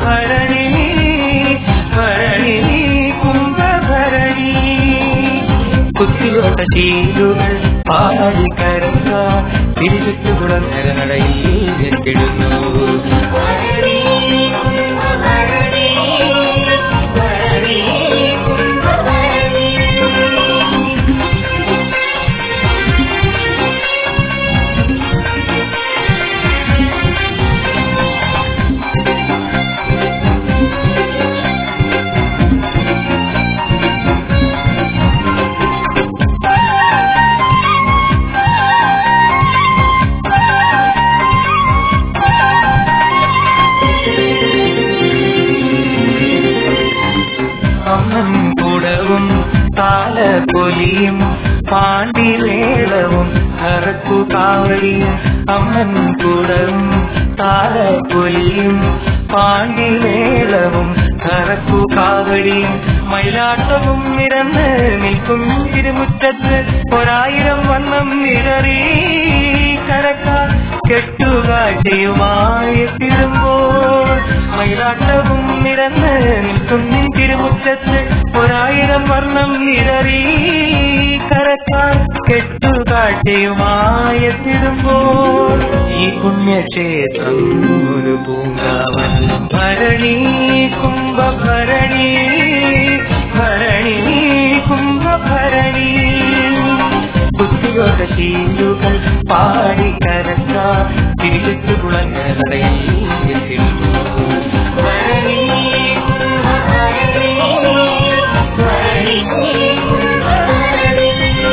കുംഭഭരണി ഭരണി കുംഭഭരണി കുത്തിയോട്ട ചീലുകൾ പാടി കരങ്ക തിരിച്ചുകുളം നിരനടയിൽ എത്തിടുന്നു ഭരണി കുംഭഭരണി ഭരണി കുംഭഭരണി അമ്മൻ കുടവും താലപ്പൊലിയും പാണ്ടിമേളവും കറക്കു കാവടിയും അമ്മൻ കുടവും താലപ്പൊലിയും പാണ്ടിമേളവും കറക്കു കാവടിയും മയിലാട്ടവും നിരന്ന് നിൽക്കും തിരുമുറ്റത്ത് ഒരായിരം വണ്ണം നിഴറി കരക്കാർ കെട്ടുകാഴ്ചയുമായി എത്തിടുമ്പോൾ മയിലാട്ടവും നിരന്ന് നിൽക്കും നിൻ തിരുമുറ്റത്ത് ഒരായിരം വർണ്ണം നിഴറി കരക്കാർ കെട്ടുകാഴ്ചയുമായി എത്തിടുമ്പോൾ ഈ പുണ്യക്ഷേത്രം ഒരു പൂങ്കാവൻ ഭരണി കുംഭഭരണി ഭരണി കുംഭഭരണി കുത്തിയോട്ട ശീലുകൾ പാടി കരക്ക തിരിച്ചു കുളങ്ങടയിൽ ഭരണി കുംഭഭരണി ഭരണി കുംഭഭരണി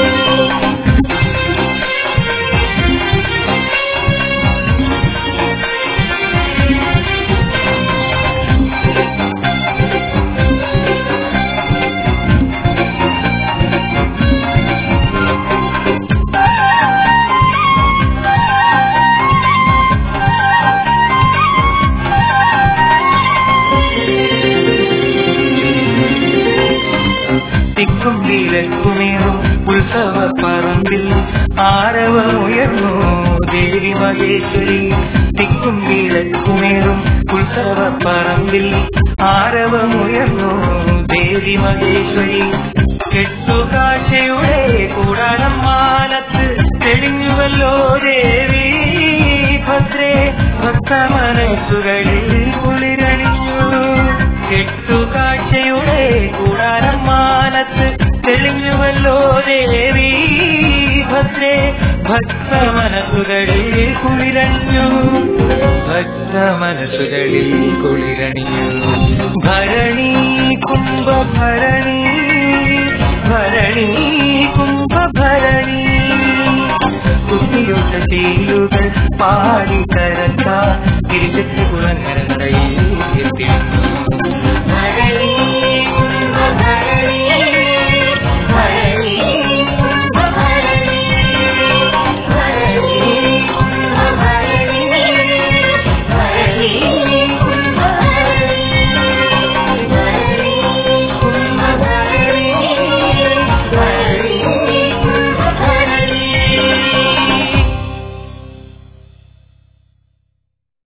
തിക്കും വിലക്കുമേറും ഉത്സവ പറമ്പിൽ ആരവമുയർന്നു ദേവി മഹേശ്വരി തിക്കും വിലക്കുമേറും ഉത്സവ പറമ്പിൽ ആരവമുയർന്നു ദേവി മഹേശ്വരി കെട്ടുകാഴ്ചയുടെ കൂടാരം മാനത്ത് തെളിഞ്ഞുവല്ലോ ദേവി ഭദ്രേ ഭക്തമനസ്സുകളിൽ കുളിരണിഞ്ഞു കെട്ടുകാഴ്ചയുടെ കൂടാരം മാനത്ത് തെളിഞ്ഞുവല്ലോ ദേവി ഭദ്രേ ഭക്തമനസ്സുകളിൽ കുളിരണിഞ്ഞു ഭക്തമനസ്സുകളിൽ കുളിരണിഞ്ഞു ഭരണി കുംഭഭരണി ഭരണി കുംഭഭരണി കുത്തിയൊട്ട ശീലുകൾ പാടി കരത്ത തിരിച്ചു കുളങ്ങരയിൽ എത്തിയിരുന്നു